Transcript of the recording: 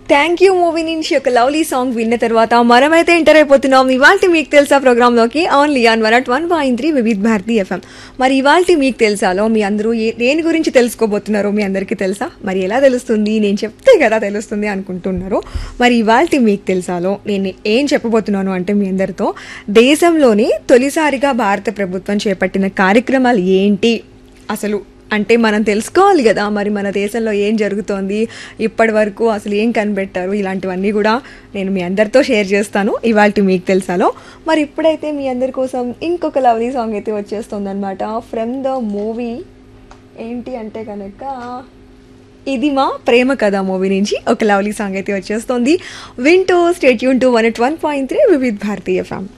thank you movie నుంచి ఒక lovely song విన్న తర్వాత మనమైతే ఎంటర్ అయిపోతున్నాం ఇవాళ మీకు తెలుసా ప్రోగ్రాంలోకి only on one at one point three Vividh Bharati FM మరి ఇవాళ మీకు తెలుసాలో మీ అందరూ ఏ దేని గురించి తెలుసుకోబోతున్నారో మీ అందరికీ తెలుసా మరి ఎలా తెలుస్తుంది నేను చెప్తే కదా తెలుస్తుంది అనుకుంటున్నారు మరి ఇవాళ మీకు తెలుసాలో నేను ఏం చెప్పబోతున్నాను అంటే మీ అందరితో దేశంలోని తొలిసారిగా భారత ప్రభుత్వం చేపట్టిన కార్యక్రమాలు ఏంటి అసలు అంటే మనం తెలుసుకోవాలి కదా మరి మన దేశంలో ఏం జరుగుతోంది ఇప్పటి వరకు అసలు ఏం కనిపెట్టారు ఇలాంటివన్నీ కూడా నేను మీ అందరితో షేర్ చేస్తాను ఇవాళ మీకు తెలుసాలో మరి ఇప్పుడైతే మీ అందరి కోసం ఇంకొక లవ్లీ సాంగ్ అయితే వచ్చేస్తుంది అనమాట ఫ్రమ్ ద మూవీ ఏంటి అంటే కనుక ఇది మా ప్రేమ కథ మూవీ నుంచి ఒక లవ్లీ సాంగ్ అయితే వచ్చేస్తుంది వింటూ స్టేట్ యూన్ to one at one point three Vividh Bharati ఫ్యామ్